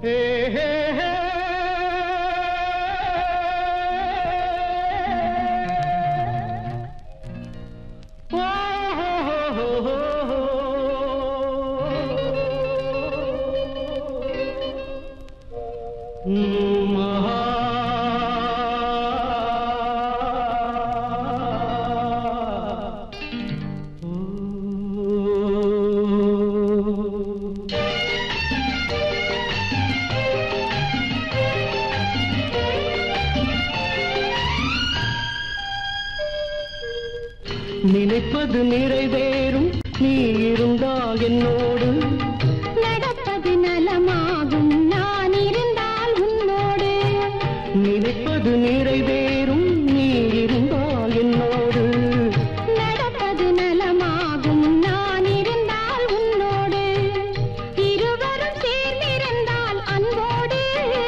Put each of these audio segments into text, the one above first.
நினைப்பது நிறைவேறும் நீ இருந்தால் என்னோடு நடப்பது நலமாகும் நான் இருந்தால் உன்னோடு நினைப்பது நிறைவேறும் நீ இருந்தால் என்னோடு நடப்பது நலமாகும் நான் இருந்தால் உன்னோடு இருவரும் சேர்ந்திருந்தால் அன்போடு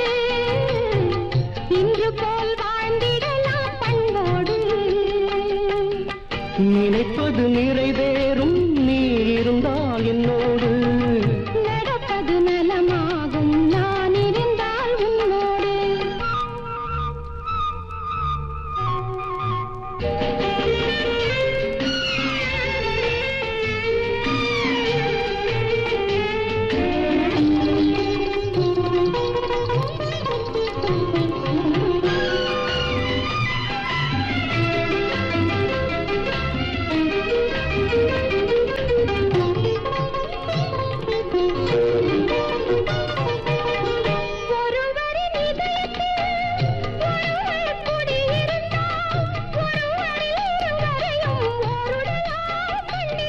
இன்று போல் வாழ்ந்திடலாம் பண்போடு நினைப்பது நிறைவேறும் நீ இருந்தால் என்னோடு நடப்பது நலமாகும் நான் இருந்தால் உன்னோடு ஒருவரின் இதயத்தில் ஒருவர் குடியிருந்தால் ஒருவரில் இருவரையும் ஓருடலாம்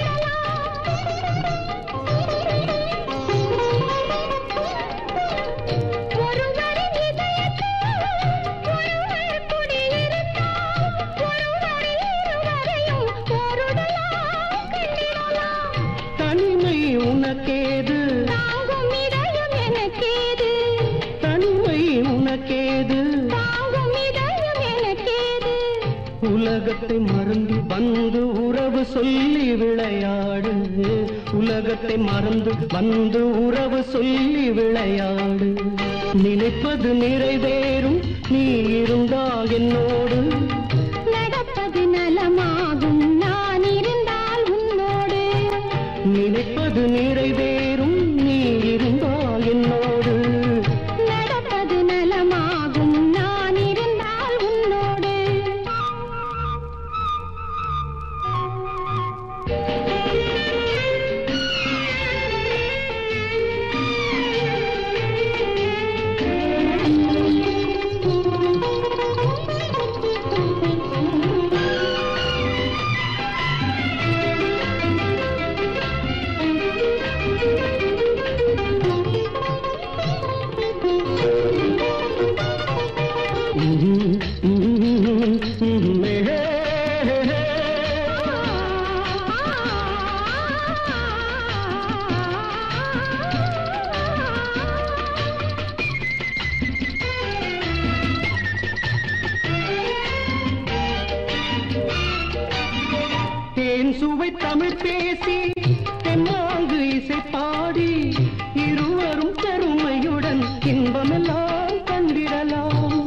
கண்டிடலாம் ஒருவரின் இதயத்தில் ஒருவர் குடியிருந்தால் ஒருவரில் இருவரையும் ஓருடலாம் கண்டிடலாம் தனிமை உனக்கேது தாங்கும் இதயம் எனக்கேது தனிமை உனக்கேது தாங்கும் இதயம் எனக்கேது உலகத்தை மறந்து வந்து உறவு சொல்லி விளையாடு உலகத்தை மறந்து வந்து உறவு சொல்லி விளையாடு நினைப்பது நிறைவேறும் நீ இருந்தால் என்னோடு நடப்பது நலமாகும் நான் இருந்தால் உன்னோடு நினைப்பது நிறைவேறும் நீ இருந்தால் என்னோடு நடப்பது நலமாகும் நான் இருந்தால் உன்னோடு தேன் சுவை தமிழ் பேசி தென்னாங்கு இசை பாடி இருவரும் பெருமையுடன் இன்பமெல்லாம் கண்டிடலாம்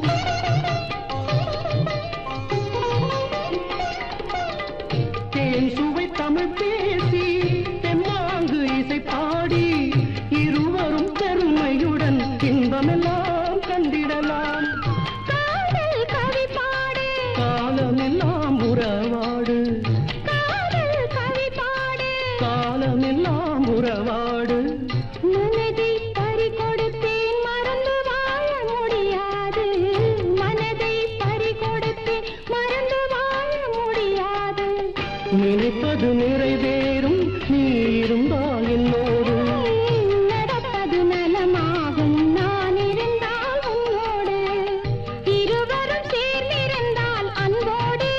தேன் சுவை தமிழ் பேசி தென்னாங்கு இசை பாடி இருவரும் பெருமையுடன் இன்பமெல்லாம் கண்டிடலாம் காதல் கவி பாடு காலமெல்லாம் உறவாடு காதல் கவி பாடு காலமெல்லாம் உறவாடு மனதை பறி கொடுத்தேன் மறந்து வாழ முடியாது மனதை பறி கொடுத்தேன் மறந்து வாழ முடியாது நினைப்பது நிறைவேறும் நீ இருந்தால் என்னோடு நடப்பது நலமாகும் நான் இருந்தால் உன்னோடு இருவரும் சேர்ந்திருந்தால் அன்போடு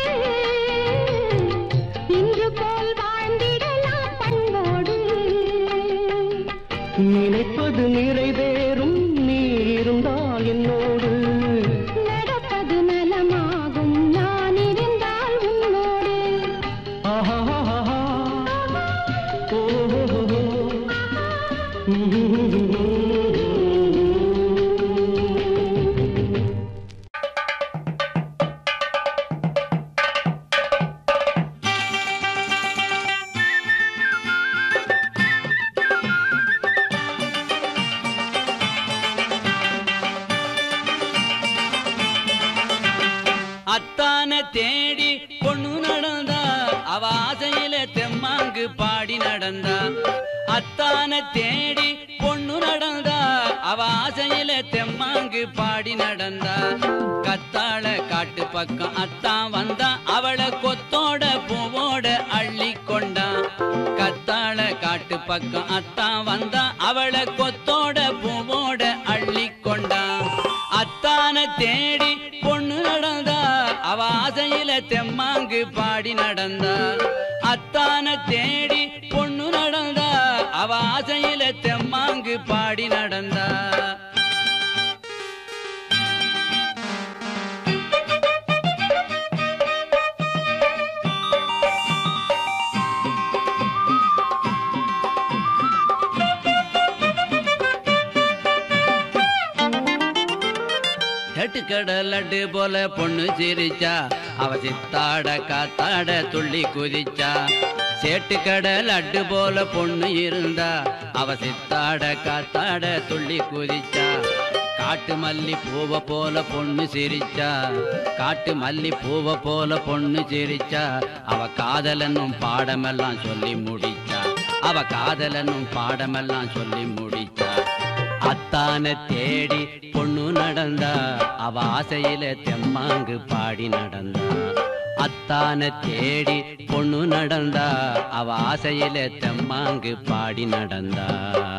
இன்று போல் வாழ்ந்திடலாம் பண்போடு நினைப்பது நிறைவேறும் நீ இருந்தால் என்னோடு நடப்பது நலமாகும் நான் இருந்தால் உன்னோடு ஆஹா ஓ பாடி நடந்தா அத்தான தேடி பொண்ணு நடந்தா அவ ஆசையில தெம்மாங்கு பாடி நடந்தா கத்தாழ காட்டு பக்கம் அத்தான் வந்தா அவளை கொத்தோட பூவோட அள்ளி கொண்டா கத்தாழ காட்டு பக்கம் அத்தான் வந்தா அவளை கொத்தோட பூவோட அள்ளி கொண்டா அத்தான தேடி பொண்ணு நடந்தா அவ ஆசையில தெம்மாங்கு பாடி நடந்தா அத்தான தேடி பொண்ணு நடந்தா அவ ஆசையில தெம்மாங்கு பாடி நடந்தா எட்டுக்கடல் லட்டு போல பொண்ணு சிரிச்சா அவ சித்தாட காத்தாட துள்ளி குதிச்சா சேட்டுக்கடல் லட்டு போல பொண்ணு இருந்தா அவ சித்தாட காத்தாட துள்ளி குதிச்சா காட்டு மல்லி பூவ போல பொண்ணு சிரிச்சா காட்டு மல்லி பூவ போல பொண்ணு சிரிச்சா அவ காதலனும் பாடமெல்லாம் சொல்லி முடிச்சா அவ காதலனும் பாடமெல்லாம் சொல்லி முடிச்சா அத்தான தேடி பொண்ணு நடந்தா அவ ஆசையில தெம்மாங்கு பாடி நடந்தா அத்தான தேடி பொண்ணு நடந்தா அவ ஆசையில தெம்மாங்கு பாடி நடந்தா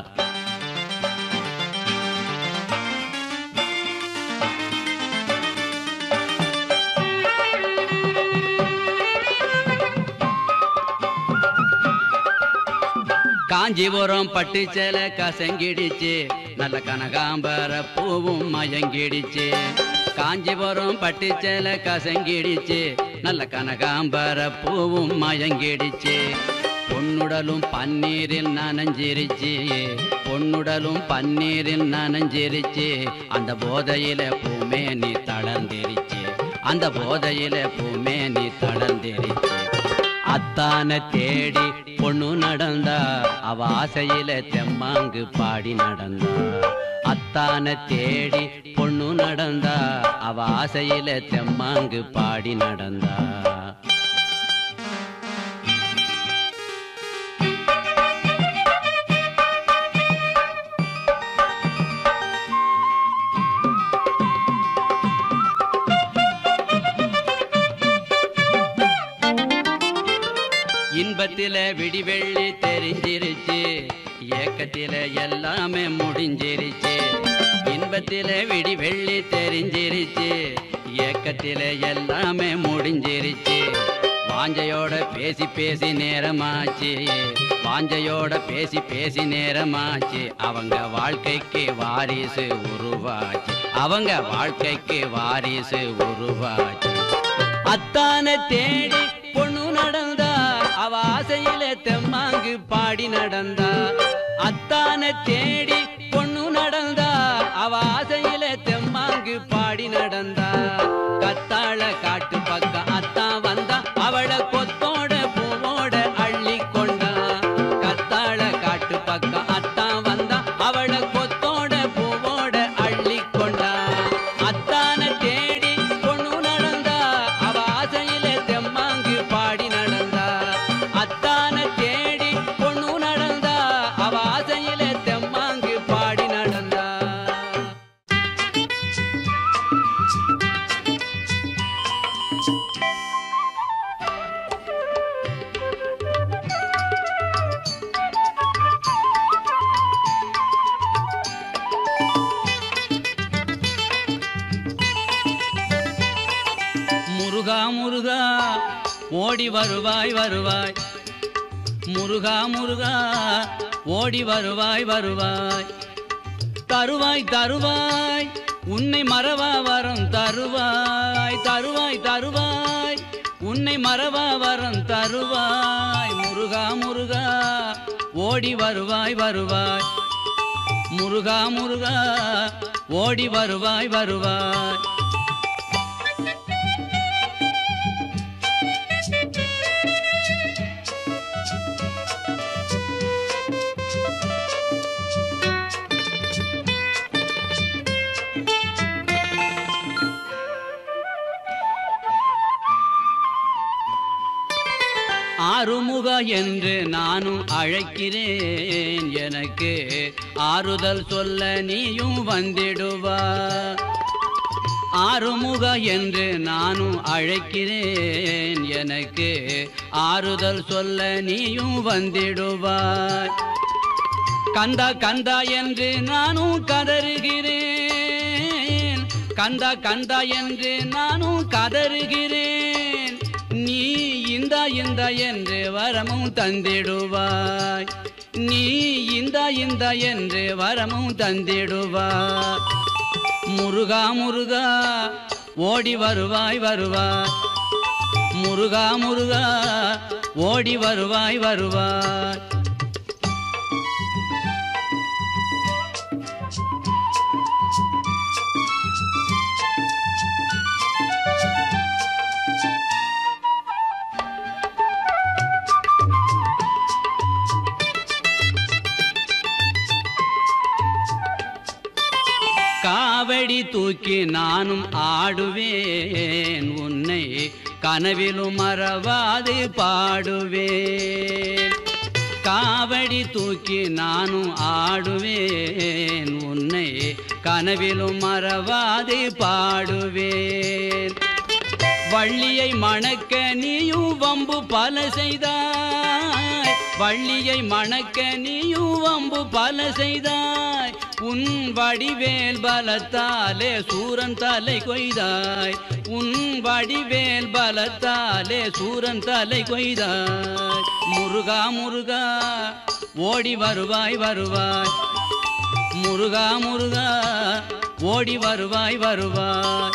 காஞ்சிபுரம் பட்டு சேலை கசங்கிடுச்சு நல்ல கனகாம்பர பூவும் மயங்கிடுச்சு காஞ்சிபுரம் பட்டு சேலை கசங்கிடுச்சு நல்ல கனகாம்பர பூவும் மயங்கிடுச்சு பொன்னுடலும் பன்னீரில் நனைஞ்சிருச்சு பொன்னுடலும் பன்னீரில் நனைஞ்சிருச்சு அந்த போதையில பூமே நீ தளர்ந்திருச்சு அந்த போதையில பூமே நீ தளர்ந்திருச்சு அத்தான தேடி பொண்ணு நடந்தா அவ ஆசையில தெம்மாங்கு பாடி நடந்தா அத்தான தேடி பொண்ணு நடந்தா அவ ஆசையில தெம்மாங்கு பாடி நடந்தா இன்பத்தில விடிவெள்ளி தெரிஞ்சிருச்சு ஏக்கத்தில எல்லாமே முடிஞ்சிருச்சு இன்பத்தில விடிவெள்ளி தெரிஞ்சிருச்சு ஏக்கத்தில எல்லாமே முடிஞ்சிருச்சு வாஞ்சையோட பேசி பேசி நேரமாச்சு வாஞ்சையோட பேசி பேசி நேரமாச்சு அவங்க வாழ்க்கைக்கு வாரிசு உருவாச்சு அவங்க வாழ்க்கைக்கு வாரிசு உருவாச்சு அத்தான தேடி பொண்ணு நடந்தா அவ ஆசையில தெம்மாங்கு பாடி நடந்தா அத்தான தேடி பொண்ணு நடந்தா அவ ஆசையில தெம்மாங்கு பாடி நடந்தா கத்தாழ காட்டு பக்கம் அத்தான் வந்தா அவளை கொத்தோட பூவோட அள்ளி கொண்டா கத்தாழ காட்டு பக்கம் அத்தான் வந்தா அவளை கொத்தோட பூவோட அள்ளி கொண்டா அத்தான தேடி பொண்ணு நடந்தா அவ ஆசையில தெம்மாங்கு பாடி நடந்தா அத்தான தேடி பொண்ணு நடந்தா அவ ஆசையில தெம்மாங்கு பாடி நடந்தா முருகா முருகா ஓடி வருவாய் வருவாய் முருகா முருகா ஓடி வருவாய் வருவாய் தருவாய் தருவாய் உன்னை மறவா வரம் தருவாய் தருவாய் தருவாய் உன்னை மறவா வரம் தருவாய் முருகா முருகா ஓடி வருவாய் வருவாய் முருகா முருகா ஓடி வருவாய் வருவாய் ஆறுமுக என்று நானும் அழைக்கிறேன் எனக்கு ஆறுதல் சொல்ல நீயும் வந்திடுவா ஆறுமுக என்று நானும் அழைக்கிறேன் எனக்கு ஆறுதல் சொல்ல நீயும் வந்திடுவாய் கந்தா கந்தா என்று நானும் கதறுகிறேன் கந்தா கந்தா என்று நானும் கதறுகிறேன் நீ இந்த இந்த என்று வரமும் தந்திடுவாய் நீ இந்த இந்த என்று வரமும் தந்திடுவாய் முருகா முருகா ஓடி வருவாய் வருவாய் முருகா முருகா ஓடி வருவாய் வருவாய் காவடி தூக்கி நானும் ஆடுவேன் உன்னை கனவிலும் மறவாது பாடுவேன் காவடி தூக்கி நானும் ஆடுவேன் உன்னை கனவிலும் மறவாது பாடுவேன் வள்ளியை மணக்க நீயும் வம்பு பல செய்தாய் வள்ளியை மணக்க நீயும் வம்பு பல செய்தாய் உன் வடிவேல் பலத்தாலே சூரன் தலை கொய்தாய் உன் வடிவேல் பலத்தாலே சூரன் தலை கொய்தாய் முருகா முருகா ஓடி வருவாய் வருவாய் முருகா முருகா ஓடி வருவாய் வருவாய்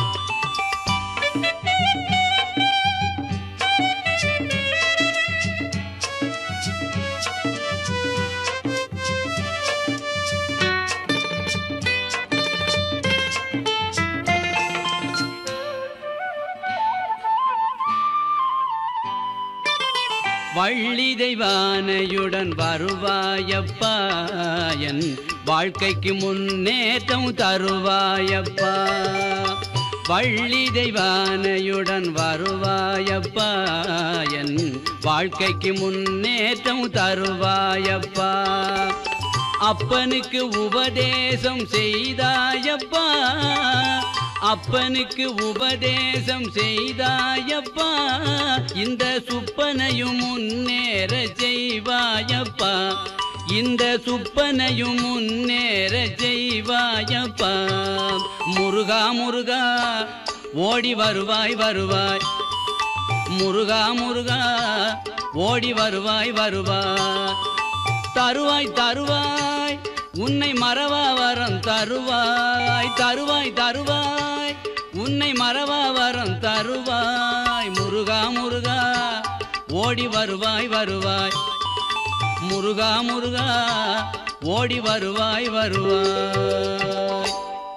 வள்ளி தெய்வானையுடன் வருவாயப்பா என் வாழ்க்கைக்கு முன்னேற்றம் தருவாயப்பா வள்ளி தெய்வானையுடன் வருவாயப்பா என் வாழ்க்கைக்கு முன்னேற்றம் தருவாயப்பா அப்பனுக்கு உபதேசம் செய்தாயப்பா அப்பனுக்கு உபதேசம் செய்தாயப்பா இந்த சுப்பனையும் முன்னேற செய்வாயப்பா இந்த சுப்பனையும் முன்னேற செய்வாயப்பா முருகா முருகா ஓடி வருவாய் வருவாய் முருகா முருகா ஓடி வருவாய் வருவாய் தருவாய் தருவாய் உன்னை மறவா வரம் தருவாய் தருவாய் தருவாய் உன்னை மறவா வரம் தருவாய் முருகா முருகா ஓடி வருவாய் வருவாய் முருகா முருகா ஓடி வருவாய் வருவாய்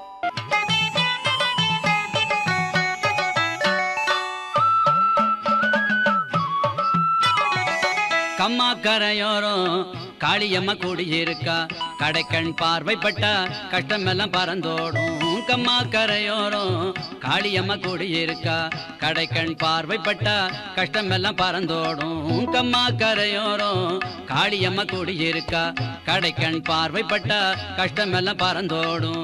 கம்மா கரையோரம் காளியம்மா குடியிருக்கா கடைக்கண் பார்வைப்பட்டா கஷ்டமெல்லாம் பறந்தோடும் கம்மா கரையோரம் காளியம்மா குடியிருக்கா கடைக்கண் பார்வைப்பட்டா கஷ்டமெல்லாம் பறந்தோடும் கம்மா கரையோரம் காளியம்மா குடியிருக்கா கடைக்கண் பார்வைப்பட்டா கஷ்டமெல்லாம் பறந்தோடும்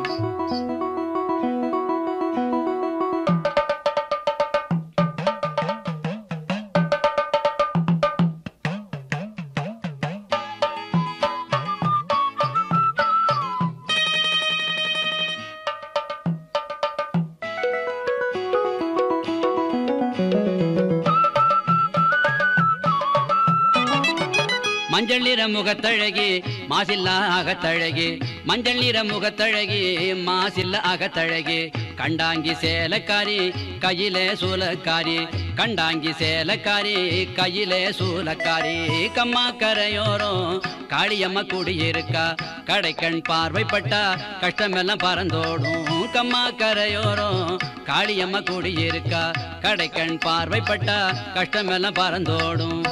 மஞ்சள் நிற முகத்தழகி மாசில்லா அகத்தழகி மஞ்சள் நிற முகத்தழகி மாசில்ல அகத்தழகி கண்டாங்கி சேலக்காரி கையிலே சூலக்காரி கண்டாங்கி சேலக்காரி கையிலே சூலக்காரி கம்மா கரையோரம் காளியம்மா குடியிருக்கா கடைக்கண் பார்வைப்பட்டா கஷ்டமெல்லாம் பறந்தோடும் கம்மா கரையோரம் காளியம்மா குடியிருக்கா கடைக்கண் பார்வைப்பட்டா கஷ்டமெல்லாம் பறந்தோடும்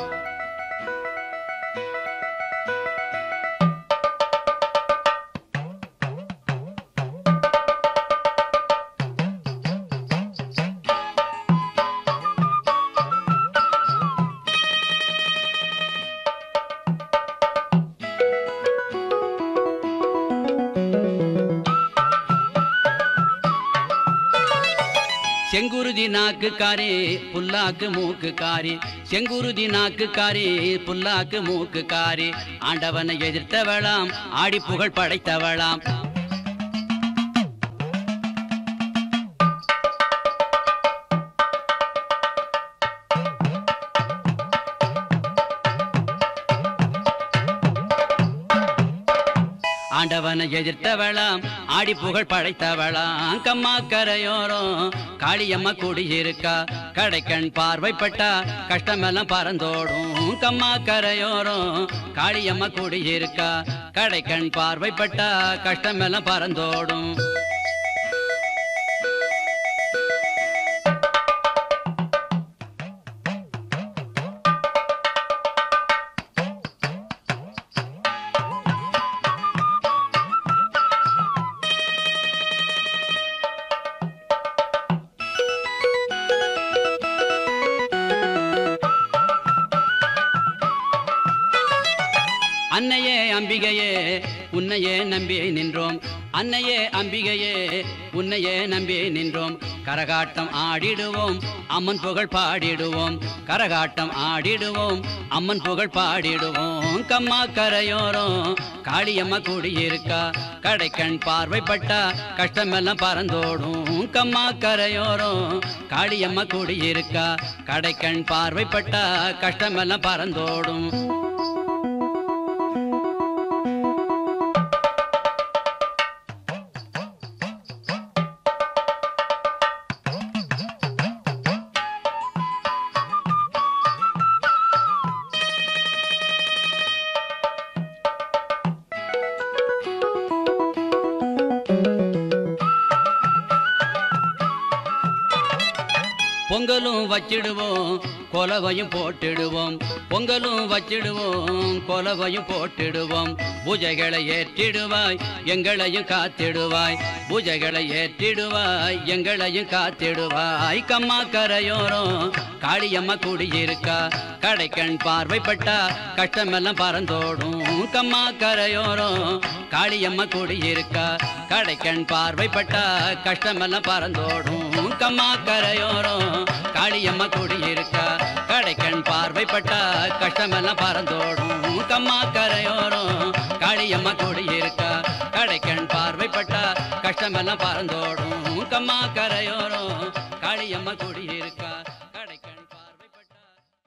செங்குருதி நாக்கு காரி புல்லாக்கு மூக்கு காரி செங்குருதி நாக்கு காரி புல்லாக்கு மூக்கு காரி ஆண்டவனை எதிர்த்தவளாம் ஆடி புகழ் படைத்தவளாம் ஆண்டவனை எதிர்த்தவளாம் ஆடி புகழ் படைத்தவளாம் கம்மா கரையோரம் காளியம்மா குடியிருக்கா கடைக்கண் பார்வைப்பட்டா கஷ்டமெல்லாம் பறந்தோடும் கம்மா கரையோரம் காளியம்மா குடியிருக்கா கடைக்கண் பார்வைப்பட்டா கஷ்டமெல்லாம் பறந்தோடும் அன்னையே அம்பிகையே உன்னையே நம்பி நின்றோம் அன்னையே அம்பிகையே உன்னையே நம்பி நின்றோம் கரகாட்டம் ஆடிடுவோம் அம்மன் புகழ் பாடிடுவோம் கரகாட்டம் ஆடிடுவோம் அம்மன் புகழ் பாடிடுவோம் கம்மா கரையோரம் காளியம்மா குடியிருக்கா கடைக்கண் பார்வைப்பட்டா கஷ்டமெல்லாம் பறந்தோடும் கம்மா கரையோரம் காளியம்மா குடியிருக்கா கடைக்கண் பார்வைப்பட்டா கஷ்டமெல்லாம் பறந்தோடும் பொங்கலும் வச்சிடுவோம் கொலவையும் போட்டிடுவோம் பொங்கலும் வச்சிடுவோம் கொலவையும் போட்டிடுவோம் பூஜைகளை ஏற்றிடுவாய் எங்களையும் காத்திடுவாய் பூஜைகளை ஏற்றிடுவாய் எங்களையும் காத்திடுவாய் கம்மா கரையோரம் காளியம்மா குடியிருக்கா கடைக்கண் பார்வைப்பட்டா கஷ்டமெல்லாம் பறந்தோடும் கம்மா கரையோரம் காளியம்மா குடியிருக்கா கடைக்கண் பார்வைப்பட்டா கஷ்டமெல்லாம் பறந்தோடும் கம்மா கரையோரம் காளியம்மா குடியிருக்கா கடைக்கண் பார்வைப்பட்டா கஷ்டமெல்லாம் பறந்தோடும் கம்மா கரையோரம் காளியம்மா குடியிருக்கா கடைக்கண் பார்வைப்பட்டா கஷ்டமெல்லாம் பறந்தோடும் கம்மா கரையோரம் காளியம்மா குடியிருக்கா கடைக்கண் பார்வைப்பட்டா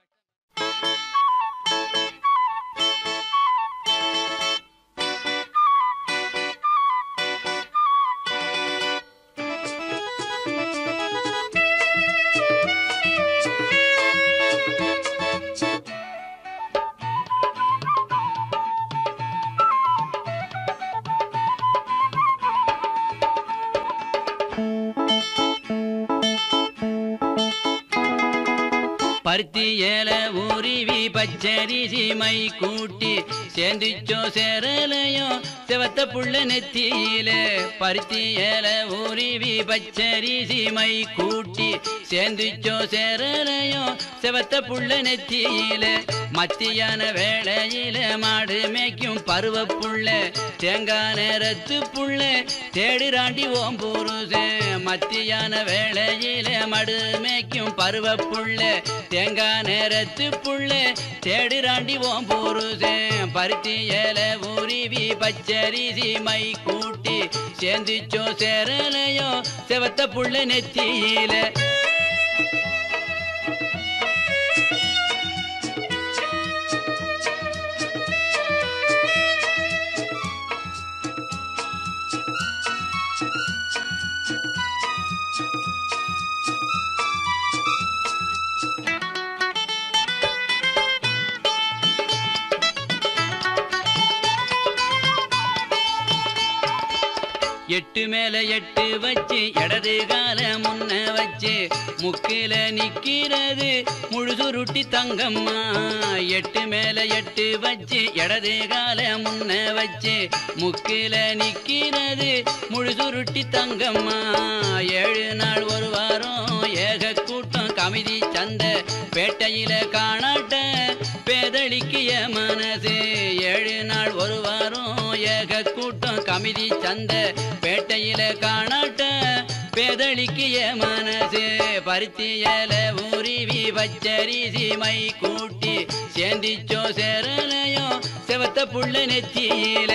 பருத்தி ஏல உருவி பச்சரிசி மை கூட்டி சேர்ந்துச்சோ சேரலையோ செவத்த புள்ள நெத்தியில பருத்தி ஏல உருவி பச்சரிசி மை கூட்டி சேர்ந்துச்சோ சேரலையோ செவத்த புள்ள நெத்தியில மத்தியான வேளையில மாடு மேய்க்கும் பருவ புள்ள தேங்காய் நேரத்து புள்ள தேடுறாண்டி ஓம் புருஷன் மத்தியான வேளையில மடு மேய்க்கும் பருவ புள்ள தேங்காய் நேரத்து புள்ள தேடுறாண்டி ஓம் புருஷன் பருத்தி ஏல உருவி பச்சரிசி மை கூட்டி சேர்ந்துச்சோ சேரலையோ செவத்த புள்ள நெத்தியில எட்டு மேல எட்டு வச்சு இடது கால முன்ன வச்சு முக்கில நிக்கிறது முழுதுருட்டி தங்கம்மா எட்டு மேல எட்டு வச்சு இடது கால முன்ன வச்சு முக்கில நிக்கிறது முழுதுருட்டி தங்கம்மா ஏழு நாள் ஒரு வாரம் ஏக கூட்டம் கமிதி சந்த பேட்டையில காணாட்ட பேதளிக்கிய மனசு ஏழு நாள் ஒரு வாரம் ஏக கூட்டம் கமிதி சந்த பேட்டையில காணாட்ட பேதளிக்கு என் மனசு பருத்தியல உருவி பச்சரிசி மை கூட்டி சேந்திச்சோ சேரலையோ செவத்த புள்ள நெத்தியில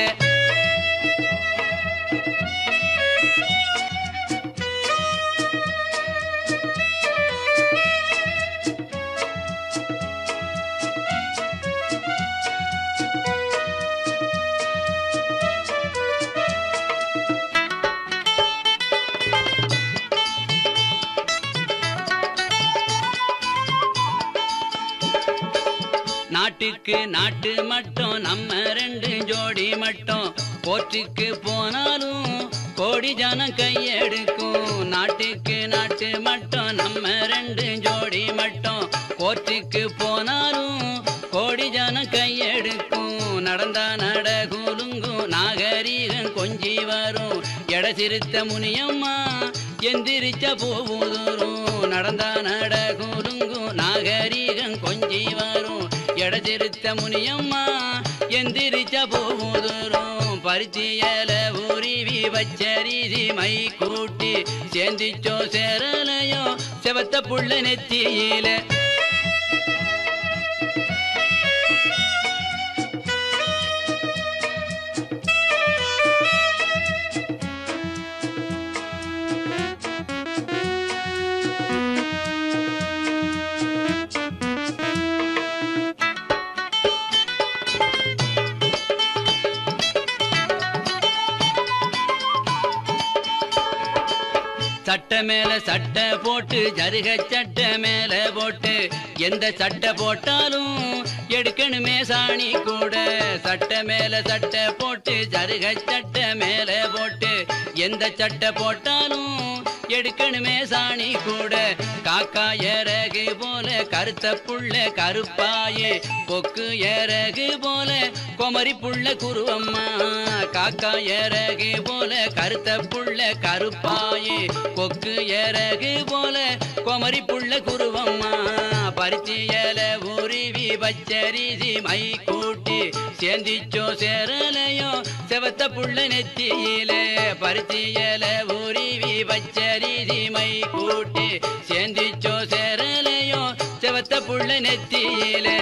நாட்டுக்கு நாட்டு மட்டும் நம்ம ரெண்டு ஜோடி மட்டும் போற்றுக்கு போனாலும் கோடி ஜனம் கையெடுக்கும் நாட்டுக்கு நாட்டு மட்டும் நம்ம ரெண்டு ஜோடி மட்டும் கோர்ட்டுக்கு போனாலும் கோடி ஜனம் கையெடுக்கும் நடந்தா நடகுலுங்கும் நாகரீகம் கொஞ்சி வரும் எட சிறுத்த முனியம்மா எந்திரிச்ச போவுதூரும் நடந்தா நடகுலுங்கும் நாகரீகம் கொஞ்சி வரும் எட சிறுத்த முனியம்மா எந்திரிச்ச போவுதூரும் பரிச்சியல உருவி வச்சரிசி மை கூட்டி சேந்திச்சோ சேரலையோ செவத்த புள்ள நெத்தியில சட்டை மேல சட்டை போட்டு ஜருக சட்டை மேல போட்டு எந்த சட்டை போட்டாலும் எடுக்கணுமே சாணி கூட சட்டை மேல சட்டை போட்டு ஜருக சட்டை மேல போட்டு எந்த சட்டை போட்டாலும் எடுக்கணுமே சாணி கூட காக்கா இறகு போல கருத்த புள்ள கருப்பாயே கொக்கு இறகு போல குமரி புள்ள குருவம்மா காக்கா இறகு போல கருத்த புள்ள கருப்பாயே கொக்கு இறகு போல குமரி புள்ள குருவம்மா பரிச்சியல உருவி பச்சரிசி மை கூட்டி சேந்திச்சோ சேரலையோ செவத்த புள்ள நெத்தியில பரிச்சியல உருவி பச்சரிசி மை கூட்டி சேந்திச்சோ சேரலையோ செவத்த புள்ள நெத்தியில